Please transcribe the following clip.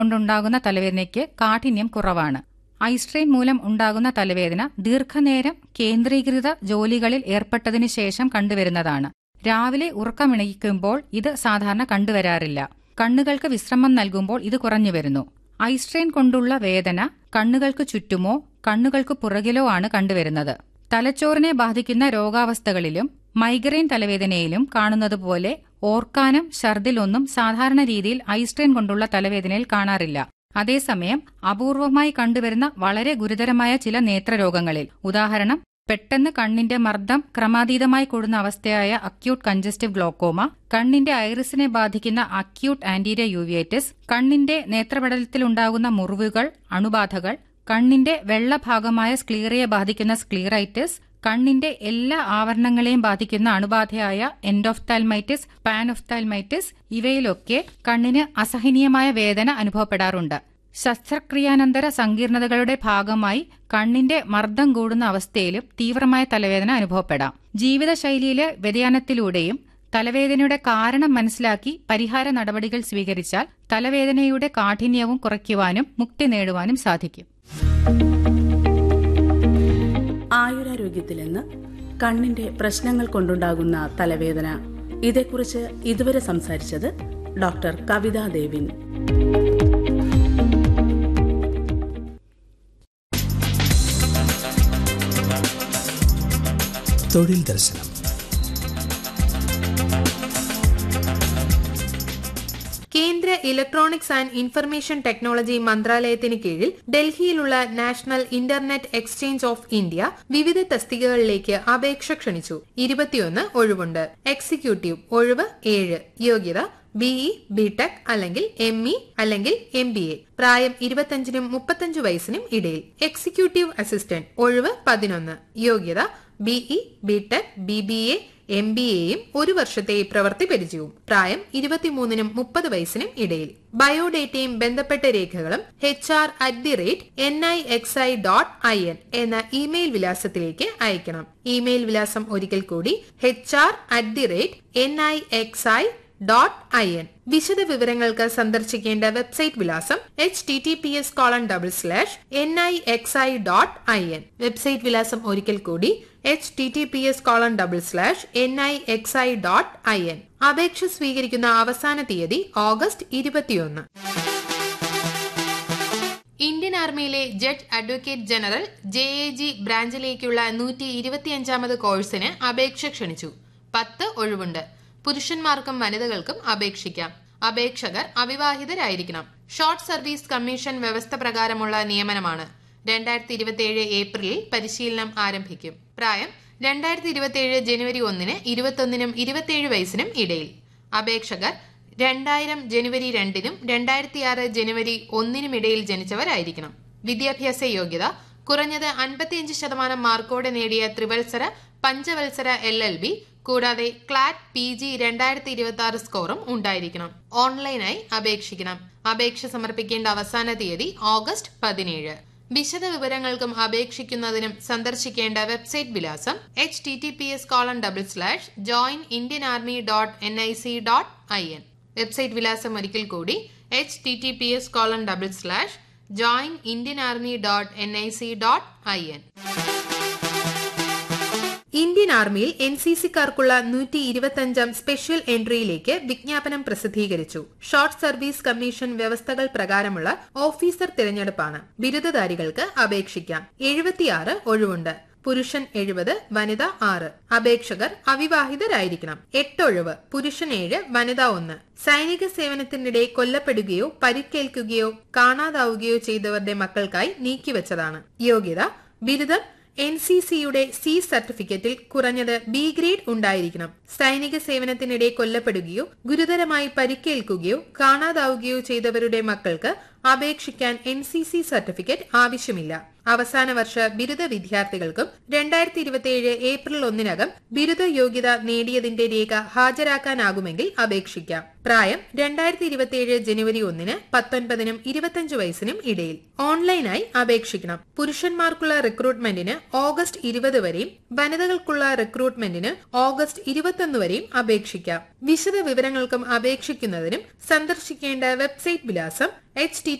കൊണ്ടുണ്ടാകുന്ന തലവേദനയ്ക്ക് കാഠിന്യം കുറവാണ് ഐ സ്ട്രെയിൻ മൂലം ഉണ്ടാകുന്ന തലവേദന ദീർഘനേരം കേന്ദ്രീകൃത ജോലികളിൽ ഏർപ്പെട്ടതിനു ശേഷം കണ്ടുവരുന്നതാണ് രാവിലെ ഉറക്കമിണയിക്കുമ്പോൾ ഇത് സാധാരണ കണ്ടുവരാറില്ല കണ്ണുകൾക്ക് വിശ്രമം നൽകുമ്പോൾ ഇത് കുറഞ്ഞു വരുന്നു ഐ സ്ട്രെയിൻ കൊണ്ടുള്ള വേദന കണ്ണുകൾക്ക് ചുറ്റുമോ കണ്ണുകൾക്ക് പുറകിലോ ആണ് കണ്ടുവരുന്നത് തലച്ചോറിനെ ബാധിക്കുന്ന രോഗാവസ്ഥകളിലും മൈഗ്രെയിൻ തലവേദനയിലും കാണുന്നതുപോലെ ഓർക്കാനം ഛർദിലൊന്നും സാധാരണ രീതിയിൽ ഐ സ്ട്രെയിൻ കൊണ്ടുള്ള തലവേദനയിൽ കാണാറില്ല അതേസമയം അപൂർവമായി കണ്ടുവരുന്ന വളരെ ഗുരുതരമായ ചില നേത്രരോഗങ്ങളിൽ ഉദാഹരണം പെട്ടെന്ന് കണ്ണിന്റെ മർദ്ദം ക്രമാതീതമായി കൂടുന്ന അവസ്ഥയായ അക്യൂട്ട് കഞ്ചസ്റ്റീവ് ഗ്ലോക്കോമ കണ്ണിന്റെ ഐറിസിനെ ബാധിക്കുന്ന അക്യൂട്ട് ആന്റീരിയ യൂവിയേറ്റിസ് കണ്ണിന്റെ നേത്രപടലത്തിലുണ്ടാകുന്ന മുറിവുകൾ അണുബാധകൾ കണ്ണിന്റെ വെള്ളഭാഗമായ സ്ക്ലീറയെ ബാധിക്കുന്ന സ്ക്ലീറൈറ്റിസ് കണ്ണിന്റെ എല്ലാ ആവരണങ്ങളെയും ബാധിക്കുന്ന അണുബാധയായ എൻഡോഫ്താൽമൈറ്റിസ് പാനോഫ്താൽമൈറ്റിസ് ഇവയിലൊക്കെ കണ്ണിന് അസഹനീയമായ വേദന അനുഭവപ്പെടാറുണ്ട് ശസ്ത്രക്രിയാനന്തര സങ്കീർണതകളുടെ ഭാഗമായി കണ്ണിന്റെ മർദ്ദം കൂടുന്ന അവസ്ഥയിലും തീവ്രമായ തലവേദന അനുഭവപ്പെടാം ജീവിതശൈലിയിലെ വ്യതിയാനത്തിലൂടെയും തലവേദനയുടെ കാരണം മനസ്സിലാക്കി പരിഹാര നടപടികൾ സ്വീകരിച്ചാൽ തലവേദനയുടെ കാഠിന്യവും കുറയ്ക്കുവാനും മുക്തി നേടുവാനും സാധിക്കും ആയുരാരോഗ്യത്തിൽ നിന്ന് കണ്ണിന്റെ പ്രശ്നങ്ങൾ കൊണ്ടുണ്ടാകുന്ന തലവേദന ഇതേക്കുറിച്ച് ഇതുവരെ സംസാരിച്ചത് ഡോക്ടർ കവിതാ ദേവിൻ തൊഴിൽ ദർശനം കേന്ദ്ര ഇലക്ട്രോണിക്സ് ആൻഡ് ഇൻഫർമേഷൻ ടെക്നോളജി മന്ത്രാലയത്തിന് കീഴിൽ ഡൽഹിയിലുള്ള national internet exchange of India വിവിധ തസ്തികകളിലേക്ക് അപേക്ഷ ക്ഷണിച്ചു ഇരുപത്തിയൊന്ന് ഒഴിവുണ്ട് എക്സിക്യൂട്ടീവ് ഒഴിവ് ഏഴ് യോഗ്യത ബിഇ ബിടെക് അല്ലെങ്കിൽ എം ഇ അല്ലെങ്കിൽ എം ബി എ പ്രായം ഇരുപത്തിയഞ്ചിനും മുപ്പത്തഞ്ചു വയസ്സിനും ഇടയിൽ എക്സിക്യൂട്ടീവ് അസിസ്റ്റന്റ് ഒഴിവ് പതിനൊന്ന് യോഗ്യത BE BTech B B A M B എയും ഒരു വർഷത്തെ പ്രവൃത്തി പരിചയവും പ്രായം ഇരുപത്തിമൂന്നിനും മുപ്പത് വയസ്സിനും ഇടയിൽ ബയോഡേറ്റയും ബന്ധപ്പെട്ട രേഖകളും H R at the rate N I X I dot I N എന്ന ഇമെയിൽ വിലാസത്തിലേക്ക് അയക്കണം ഇമെയിൽ വിലാസം ഒരിക്കൽ കൂടി H R at the rate N I X I dot I N വിശദ വിവരങ്ങൾക്ക് സന്ദർശിക്കേണ്ട വെബ്സൈറ്റ് വിലാസം H T T P S colon double slash N I X I dot I N website വിലാസം ഒരിക്കൽ കൂടി H T T P S colon double slash N I X I dot I N അപേക്ഷ സ്വീകരിക്കുന്ന അവസാന തീയതി August ഇരുപത്തിയൊന്ന് Indian ആർമിയിലെ judge advocate general J A G ബ്രാഞ്ചിലേക്കുള്ള നൂറ്റി ഇരുപത്തിയഞ്ചാമത് കോഴ്സിന് അപേക്ഷ ക്ഷണിച്ചു പത്ത് ഒഴിവുണ്ട് പുരുഷന്മാർക്കും വനിതകൾക്കും അപേക്ഷിക്കാം അപേക്ഷകർ അവിവാഹിതരായിരിക്കണം ഷോർട്ട് സർവീസ് കമ്മീഷൻ വ്യവസ്ഥ പ്രകാരമുള്ള നിയമനമാണ് രണ്ടായിരത്തി ഇരുപത്തിയേഴ് ഏപ്രിലിൽ പരിശീലനം ആരംഭിക്കും പ്രായം രണ്ടായിരത്തി ഇരുപത്തിയേഴ് ജനുവരി ഒന്നിന് ഇരുപത്തൊന്നിനും ഇരുപത്തിയേഴ് വയസ്സിനും ഇടയിൽ അപേക്ഷകർ രണ്ടായിരം ജനുവരി രണ്ടിനും രണ്ടായിരത്തിയാറ് ജനുവരി ഒന്നിനും ഇടയിൽ ജനിച്ചവരായിരിക്കണം വിദ്യാഭ്യാസ യോഗ്യത കുറഞ്ഞത് അൻപത്തിയഞ്ച് ശതമാനം മാർക്കോടെ നേടിയ ത്രിവത്സര പഞ്ചവത്സര എൽ എൽ ബി കൂടാതെ ക്ലാറ്റ് പി ജി രണ്ടായിരത്തി ഇരുപത്തി ആറ് സ്കോറും ഉണ്ടായിരിക്കണം ഓൺലൈനായി അപേക്ഷിക്കണം അപേക്ഷ സമർപ്പിക്കേണ്ട അവസാന തീയതി ഓഗസ്റ്റ് പതിനേഴ് വിശദ വിവരങ്ങൾക്കും അപേക്ഷിക്കുന്നതിനും സന്ദർശിക്കേണ്ട വെബ്സൈറ്റ് വിലാസം H T T P S colon double slash join Indian army dot N I C dot I N website വിലാസം ഒരിക്കൽ കൂടി H T T P S colon double slash join Indian army dot N I C dot I N Indian ആർമിയിൽ N C സിക്കാർക്കുള്ള നൂറ്റി ഇരുപത്തിയഞ്ചാം special എൻട്രിയിലേക്ക് വിജ്ഞാപനം പ്രസിദ്ധീകരിച്ചു short service commission വ്യവസ്ഥകൾ പ്രകാരമുള്ള ഓഫീസർ തിരഞ്ഞെടുപ്പാണ് ബിരുദധാരികൾക്ക് അപേക്ഷിക്കാം എഴുപത്തിയാറ് ഒഴിവുണ്ട് പുരുഷൻ എഴുപത് വനിത ആറ് അപേക്ഷകർ അവിവാഹിതരായിരിക്കണം എട്ടൊഴിവ് പുരുഷൻ ഏഴ് വനിത ഒന്ന് സൈനിക സേവനത്തിനിടെ കൊല്ലപ്പെടുകയോ പരിക്കേൽക്കുകയോ കാണാതാവുകയോ ചെയ്തവരുടെ മക്കൾക്കായി നീക്കിവച്ചതാണ് യോഗ്യത ബിരുദം എൻ സി സിയുടെ സി സർട്ടിഫിക്കറ്റിൽ കുറഞ്ഞത് ബി ഗ്രേഡ് ഉണ്ടായിരിക്കണം സൈനിക സേവനത്തിനിടെ കൊല്ലപ്പെടുകയോ ഗുരുതരമായി പരിക്കേൽക്കുകയോ കാണാതാവുകയോ ചെയ്തവരുടെ മക്കൾക്ക് അപേക്ഷിക്കാൻ എൻ സി സി സർട്ടിഫിക്കറ്റ് ആവശ്യമില്ല അവസാന വർഷ ബിരുദ വിദ്യാർത്ഥികൾക്കും രണ്ടായിരത്തി ഇരുപത്തിയേഴ് ഏപ്രിൽ ഒന്നിനകം ബിരുദ യോഗ്യത നേടിയതിന്റെ രേഖ ഹാജരാക്കാനാകുമെങ്കിൽ അപേക്ഷിക്കാം പ്രായം രണ്ടായിരത്തി ഇരുപത്തിയേഴ് ജനുവരി ഒന്നിന് പത്തൊൻപതിനും ഇരുപത്തിയഞ്ച് വയസ്സിനും ഇടയിൽ ഓൺലൈനായി അപേക്ഷിക്കണം പുരുഷന്മാർക്കുള്ള റിക്രൂട്ട്മെന്റിന് ഓഗസ്റ്റ് ഇരുപത് വരെയും വനിതകൾക്കുള്ള റിക്രൂട്ട്മെന്റിന് ഓഗസ്റ്റ് ഇരുപത്തൊന്ന് വരെയും അപേക്ഷിക്കാം വിശദ വിവരങ്ങൾക്കും അപേക്ഷിക്കുന്നതിനും സന്ദർശിക്കേണ്ട വെബ്സൈറ്റ് വിലാസം എച്ച് ടി